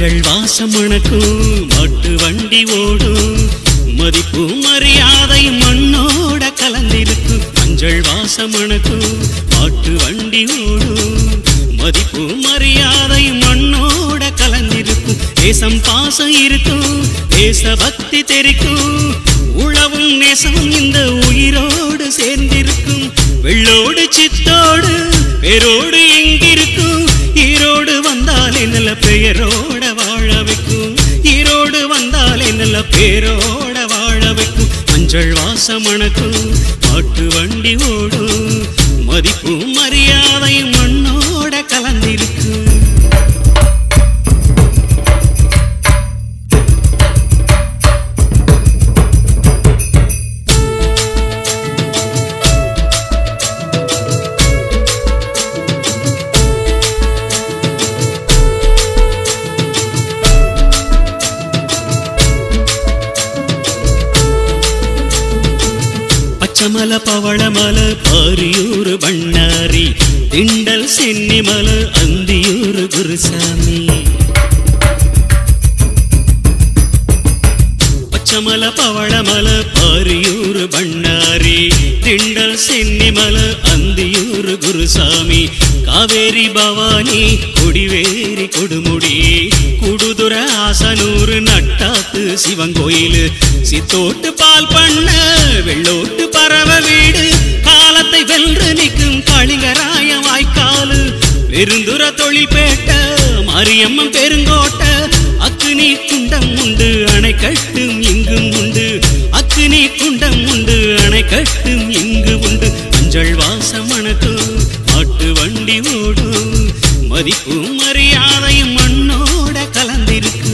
மஞ்சள் வாசம் மணக்கும் மாட்டு வண்டி ஓடும் மதிப்பு மரியாதை மண்ணோட கலந்திருக்கும் மஞ்சள் வாசம் மணக்கும் மாட்டு வண்டி ஓடும் மதிப்பு மரியாதை மண்ணோட கலந்திருக்கும் தேசம் பாசம் இருக்கும் தேச பக்தி தெரிக்கும் உழவும் நேசமும் இந்த உயிரோடு சேர்ந்திருக்கும் வெள்ளோடு சித்தோடு பேரோடு எங்கிருக்கும் ஈரோடு வந்தாலே நல்ல பெயரோட வாழ வைக்கும் ஈரோடு வந்தாலே நல்ல பேரோட வாழ வைக்கும் மஞ்சள் வாசம் மணக்கும் மாட்டு வண்டி ஓடும் மதிப்பு மரியாதை மண்ணோட கலந்திருக்கும் பச்சமல பவளமல பாரியூர் பண்ணாரி திண்டல் சென்னிமல அந்தியூர் குருசாமி பச்சமல பவளமல பாரியூர் பண்ணாரி திண்டல் சென்னிமல அந்தியூர் குருசாமி காவேரி பவானி கொடிவேரி கொடுமுடி குடுதுர ஆசனூர் நட்டாத்து சிவங்கோயில் சித்தோட்டு பால் பண்ண வெள்ளோட்டு பறவ வீடு காலத்தை வென்று நிற்கும் கலிங்கராய வாய்க்காலு பெருந்துர தொழில்பேட்ட மாரியம்மன் பெருங்கோட்ட அக்குனி குண்டம் உண்டு அணை கட்டும் இங்கும் உண்டு அக்குனி குண்டம் உண்டு அணை கட்டும் இங்கு உண்டு மஞ்சள் வாசம் மணக்கும் மாட்டு வண்டி ஓடும் மதிப்பு மரியாதையும் மண்ணோட கலந்திருக்கு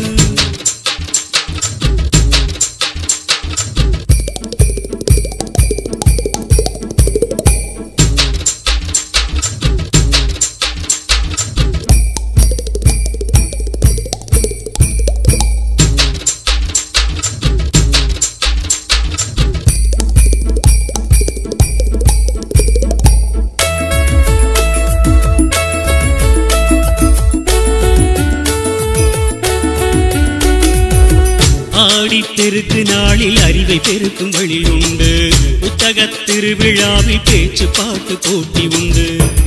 ஆடி பெருக்கு நாளில் அறிவை பெருக்கும் வழி உண்டு புத்தகத் திருவிழாவில் பேச்சு பாட்டு போட்டி உண்டு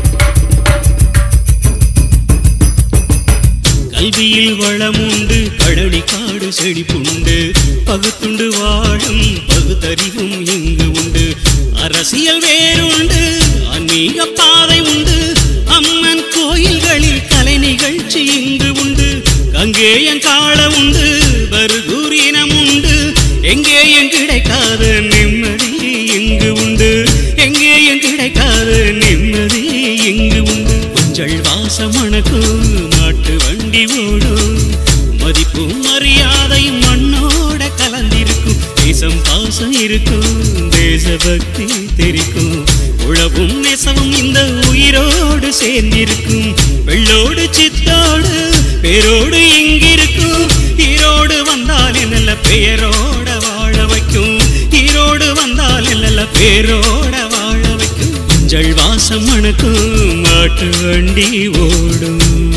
கல்வியில் வளம் உண்டு கடலி காடு செழிப்புண்டு பகுத்துண்டு வாழும் பகுத்தறிவும் இங்கு உண்டு அரசியல் வேறுண்டு ஆன்மீக பாதை உண்டு அம்மன் கோயில்களில் கலை நிகழ்ச்சி இங்கு உண்டு கங்கேயன் கால உண்டு பருகூர் இனம் உண்டு எங்கேயும் கிடைக்காத நிம்மதி இங்கு உண்டு எங்கேயும் கிடைக்காத நிம்மதி இங்கு உண்டு மஞ்சள் வாசம் மணக்கும் மாட்டு வண்டி ஓடும் மதிப்பு மரியாதை மண்ணோட கலந்திருக்கும் தேசம் பாசம் இருக்கும் தேசபக்தி தெரிக்கும் உழவும் நெசவும் இந்த உயிரோடு சேர்ந்திருக்கும் வெள்ளோடு சித்தோடு பேரோடு இங்கிருக்கும் ஈரோடு வந்தாலே நல்ல பெயரோட வாழ வைக்கும் ஈரோடு வந்தாலே நல்ல பேரோட வாழ வைக்கும் மஞ்சள் வாசம் மணக்கும் மாட்டு வண்டி ஓடும்